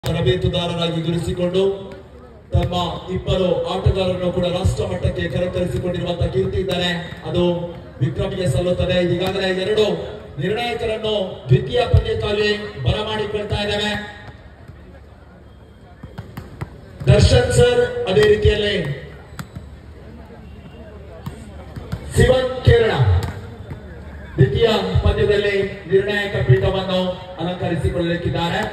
ತರಬೇತುದಾರರಾಗಿ ದುರಿಸಿಕೊಂಡು ತಮ್ಮ ಇಬ್ಬರು ಆಟಗಾರರನ್ನು ಕೂಡ ರಾಷ್ಟ್ರ ಮಟ್ಟಕ್ಕೆ ಕರೆತರಿಸಿಕೊಂಡಿರುವಂತಹ ಕೀರ್ತಿ ಇದ್ದಾರೆ ಅದು ವಿಕ್ರಮಿಗೆ ಸಲ್ಲುತ್ತದೆ ಈಗಾಗಲೇ ಎರಡು ನಿರ್ಣಾಯಕರನ್ನು ದ್ವಿತೀಯ ಪಂದ್ಯಕ್ಕಾಗಿ ಬರಮಾಡಿಕೊಳ್ತಾ ಇದ್ದೇವೆ ದರ್ಶನ್ ಸರ್ ಅದೇ ರೀತಿಯಲ್ಲಿ ಶಿವನ್ ಕೇರಳ ದ್ವಿತೀಯ ಪಂದ್ಯದಲ್ಲಿ ನಿರ್ಣಾಯಕ ಪೀಠವನ್ನು ಅಲಂಕರಿಸಿಕೊಳ್ಳಲಿಕ್ಕಿದ್ದಾರೆ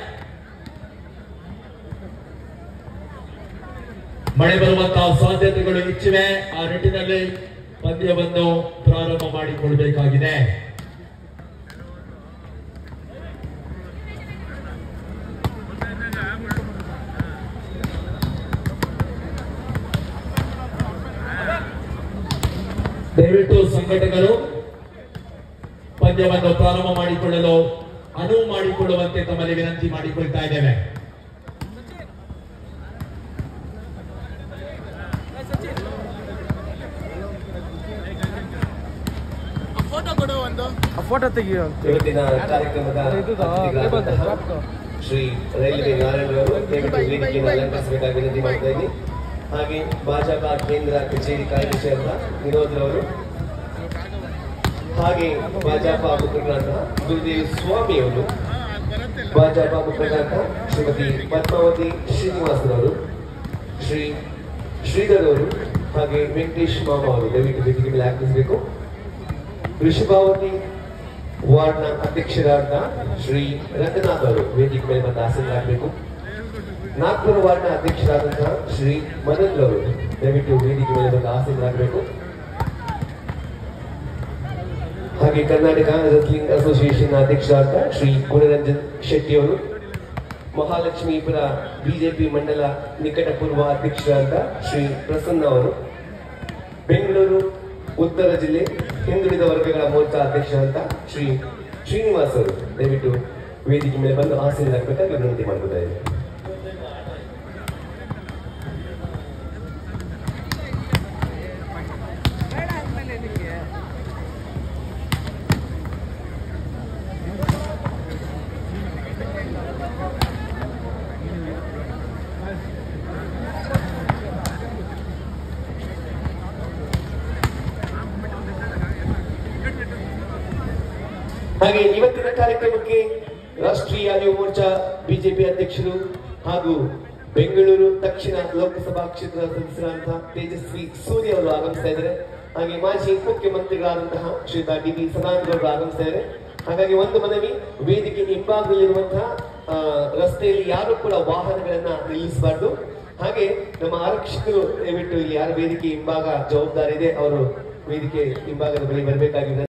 ಮಳೆ ಬರುವಂತಹ ಸಾಧ್ಯತೆಗಳು ಹೆಚ್ಚಿವೆ ಆ ನಿಟ್ಟಿನಲ್ಲಿ ಪಂದ್ಯವನ್ನು ಪ್ರಾರಂಭ ಮಾಡಿಕೊಳ್ಬೇಕಾಗಿದೆ ದಯವಿಟ್ಟು ಸಂಘಟಕರು ಪಂದ್ಯವನ್ನು ಪ್ರಾರಂಭ ಮಾಡಿಕೊಳ್ಳಲು ಅನುವು ಮಾಡಿಕೊಳ್ಳುವಂತೆ ತಮ್ಮಲ್ಲಿ ವಿನಂತಿ ಮಾಡಿಕೊಳ್ತಾ ಇದ್ದೇವೆ ಫೋಟೋ ಕೊಡು ಒಂದು ಆ ಫೋಟೋ ತೆಗಿಯೋ ಅಂತ ಇವತ್ತಿನ ಕಾರ್ಯಕ್ರಮದ ಇದುದಾ? ಅತಿಥಿಗಳಾದಂತಹ ಲ್ಯಾಪ್ಟಾಪ್. ಶ್ರೀ ರೈಲ್ವೆ ನಾರಾಯಣರವರು ದಯವಿಟ್ಟು ವೇದಿಕೆಯನ್ನು ಅಲಂಕರಿಸಬೇಕಾಗಿ ವಿನಂತಿ ಮಾಡ್ತಾ ಇದ್ದೀನಿ ಹಾಗೆ ಭಾಜಪಾ ಕೇಂದ್ರ ಕಚೇರಿ ಕಾರ್ಯದರ್ಶಿಯಾದ ವಿನೋದ್ ರವರು ಹಾಗೆ ಭಾಜಪಾ ಮುಖಂಡರಾದಂತಹ ಗುರುದೇವ್ ಸ್ವಾಮಿ ಅವರು ಭಾಜಪಾ ಮುಖಂಡರಾದ ಶ್ರೀಮತಿ ಪದ್ಮಾವತಿ ಶ್ರೀನಿವಾಸರವರು ಶ್ರೀ ಶ್ರೀಧರ್ ಅವರು ಹಾಗೆ ವೆಂಕಟೇಶ್ ಮಾಮ ಅವರು ದಯವಿಟ್ಟು ವೇದಿಕೆ ಮೇಲೆ ಆಗಮಿಸಬೇಕು ವೃಷಭಾವತಿ ವಾರ್ಡ್ನ ಅಧ್ಯಕ್ಷರಾದ ಶ್ರೀ ರಂಗನಾಥ್ ಅವರು ವೇದಿಕೆ ಮೇಲೆ ಬಂದು ಆಸೀನರಾಗಬೇಕು ನಾಗ್ಪುರ ವಾರ್ಡ್ನ ಅಧ್ಯಕ್ಷರಾದಂತಹ ಶ್ರೀ ಮದನ್ ಅವರು ದಯವಿಟ್ಟು ವೇದಿಕೆ ಮೇಲೆ ಬಂದು ಆಸೀನರಾಗಬೇಕು ಹಾಗೆ ಕರ್ನಾಟಕ ರೆಸ್ಲಿಂಗ್ ಅಸೋಸಿಯೇಷನ್ ಅಧ್ಯಕ್ಷರಾದ ಶ್ರೀ ಗುಣರಂಜನ್ ಶೆಟ್ಟಿ ಅವರು ಮಹಾಲಕ್ಷ್ಮೀಪುರ ಬಿಜೆಪಿ ಮಂಡಲ ನಿಕಟಪೂರ್ವ ಅಧ್ಯಕ್ಷರಾದ ಶ್ರೀ ಪ್ರಸನ್ನ ಅವರು ಬೆಂಗಳೂರು ಉತ್ತರ ಜಿಲ್ಲೆ ಹಿಂದುಳಿದ ವರ್ಗಗಳ ಮೋರ್ಚಾ ಅಧ್ಯಕ್ಷರಾದ ಶ್ರೀ ಶ್ರೀನಿವಾಸ್ ಅವರು ದಯವಿಟ್ಟು ವೇದಿಕೆ ಮೇಲೆ ಬಂದು ಆಸೀನರಾಗಬೇಕಾಗಿ ವಿನಂತಿ ಮಾಡ್ಕೊತಾ ಇದ್ದೀನಿ ಹಾಗೆ ಇವತ್ತಿನ ಕಾರ್ಯಕ್ರಮಕ್ಕೆ ರಾಷ್ಟ್ರೀಯ ಯುವ ಮೋರ್ಚಾ ಬಿಜೆಪಿ ಅಧ್ಯಕ್ಷರು ಹಾಗೂ ಬೆಂಗಳೂರು ದಕ್ಷಿಣ ಲೋಕಸಭಾ ಕ್ಷೇತ್ರದ ಸದಸ್ಯರಾದಂತಹ ತೇಜಸ್ವಿ ಸೂರ್ಯ ಅವರು ಆಗಮಿಸ್ತಾ ಇದ್ದಾರೆ ಹಾಗೆ ಮಾಜಿ ಮುಖ್ಯಮಂತ್ರಿಗಳಾದಂತಹ ಶ್ರೀತಾ ಡಿ ವಿ ಸದಾನಂದ ಅವರು ಆಗಮಿಸ್ತಾ ಇದ್ದಾರೆ ಹಾಗಾಗಿ ಒಂದು ಮನವಿ ವೇದಿಕೆ ಹಿಂಭಾಗದಲ್ಲಿರುವಂತಹ ಆ, ರಸ್ತೆಯಲ್ಲಿ ಯಾರು ಕೂಡ ವಾಹನಗಳನ್ನ ನಿಲ್ಲಿಸಬಾರ್ದು ಹಾಗೆ ನಮ್ಮ ಆರಕ್ಷಕರು ದಯವಿಟ್ಟು ಇಲ್ಲಿ ಯಾರ ವೇದಿಕೆ ಹಿಂಭಾಗ ಜವಾಬ್ದಾರಿ ಇದೆ ಅವರು ವೇದಿಕೆ ಹಿಂಭಾಗದ ಬಳಿ ಬರಬೇಕಾಗಿ